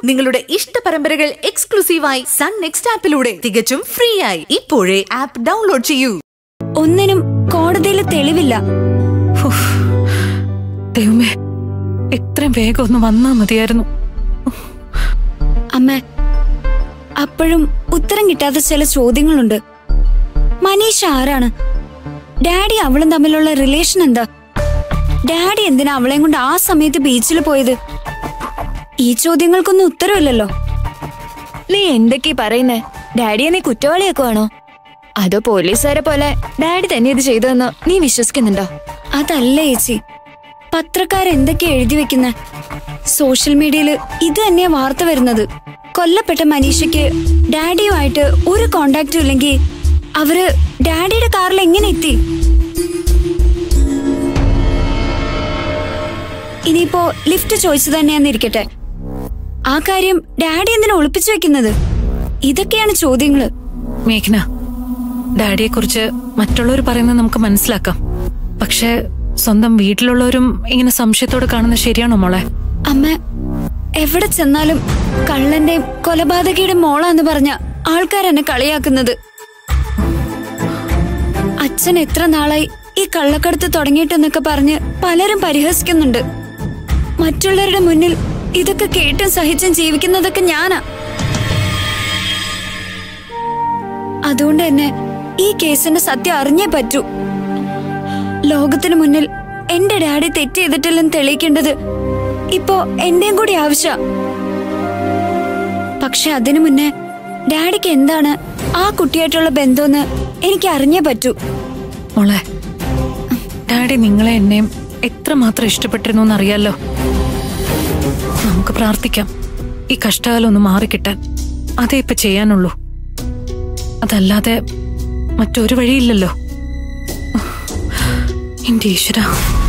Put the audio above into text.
നിങ്ങളുടെ ഇഷ്ട പരമ്പരകൾ എക്സ്ക്ലൂസീവായി സൺ നെക്സ്റ്റ് ആപ്പിലൂടെ തികച്ചും ഫ്രീ ആയി ഇപ്പോഴേ ആപ്പ് ഡൗൺലോഡ് ചെയ്യൂ ഒന്നിനും കോടതിയിൽ തെളിവില്ല ഉഫ്. ദൈവമേ ഇത്രയും വേഗം ഒന്ന് വന്നാ മതിയായിരുന്നു അമ്മ അപ്പോഴും ഉത്തരം കിട്ടാത്ത ചില ചോദ്യങ്ങളുണ്ട് മനീഷ ആരാണ് ഡാഡി അവളും തമ്മിലുള്ള റിലേഷൻ എന്താ ഡാഡി എന്തിനാ അവളെയും കൊണ്ട് ആ സമയത്ത് ബീച്ചിൽ പോയത് ഈ ചോദ്യങ്ങൾക്കൊന്നും ഉത്തരവില്ലല്ലോ നീ എന്തൊക്കെ പറയുന്നേ ഡാഡിയെ നീ കുറ്റവാളിയാക്കുവാണോ അതോ പോലീസുകാരെ പോലെ ഡാഡി തന്നെ ഇത് ചെയ്തതെന്ന് നീ വിശ്വസിക്കുന്നുണ്ടോ അതല്ല ചേച്ചി പത്രക്കാരെന്തൊക്കെയാ എഴുതി വെക്കുന്നെ സോഷ്യൽ മീഡിയയിൽ ഇത് തന്നെയാ വാർത്ത വരുന്നത് കൊല്ലപ്പെട്ട മനീഷയ്ക്ക് ഡാഡിയുമായിട്ട് ഒരു കോണ്ടാക്റ്റും ഇല്ലെങ്കിൽ അവര് ഡാഡിയുടെ കാറിൽ എങ്ങനെ എത്തി ഇനിയിപ്പോ ലിഫ്റ്റ് ചോദിച്ചു തന്നെയാന്നിരിക്കട്ടെ ആ കാര്യം ഡാഡി എന്തിനാ ഒളിപ്പിച്ചു വെക്കുന്നത് ഇതൊക്കെയാണ് ചോദ്യങ്ങള് മേഘ്ന ഡാഡിയെ കുറിച്ച് മറ്റുള്ളവർ പറയുന്നത് നമുക്ക് മനസ്സിലാക്കാം പക്ഷെ സ്വന്തം വീട്ടിലുള്ളവരും ഇങ്ങനെ സംശയത്തോടെ കാണുന്നത് ശരിയാണോ മോളെ അമ്മ എവിടെ ചെന്നാലും കള്ളന്റെയും കൊലപാതകയുടെ മോളാന്ന് പറഞ്ഞ ആൾക്കാരെന്നെ കളിയാക്കുന്നത് അച്ഛൻ എത്ര നാളായി ഈ കള്ളക്കടത്ത് തുടങ്ങിയിട്ടെന്നൊക്കെ പറഞ്ഞ് പലരും പരിഹസിക്കുന്നുണ്ട് മറ്റുള്ളവരുടെ മുന്നിൽ ഇതൊക്കെ കേട്ടും സഹിച്ചും ജീവിക്കുന്നതൊക്കെ ഞാനാ അതുകൊണ്ട് തന്നെ ഈ കേസിന്റെ സത്യം അറിഞ്ഞേ പറ്റൂ ലോകത്തിന് മുന്നിൽ എന്റെ ഡാഡി തെറ്റ് ചെയ്തിട്ടില്ലെന്ന് തെളിയിക്കേണ്ടത് ഇപ്പോ എന്റെയും കൂടി ആവശ്യ പക്ഷെ അതിനു മുന്നേ ഡാഡിക്ക് എന്താണ് ആ കുട്ടിയായിട്ടുള്ള ബന്ധമെന്ന് എനിക്ക് അറിഞ്ഞേ പറ്റൂ മോളെ ഡാഡി നിങ്ങളെ എന്നെയും എത്രമാത്രം ഇഷ്ടപ്പെട്ടിരുന്നു എന്നറിയാലോ നമുക്ക് പ്രാർത്ഥിക്കാം ഈ കഷ്ടകാലം ഒന്ന് മാറിക്കിട്ടാൻ അതേ ഇപ്പൊ ചെയ്യാനുള്ളൂ അതല്ലാതെ മറ്റൊരു വഴിയില്ലല്ലോ എന്റെ ഈശ്വര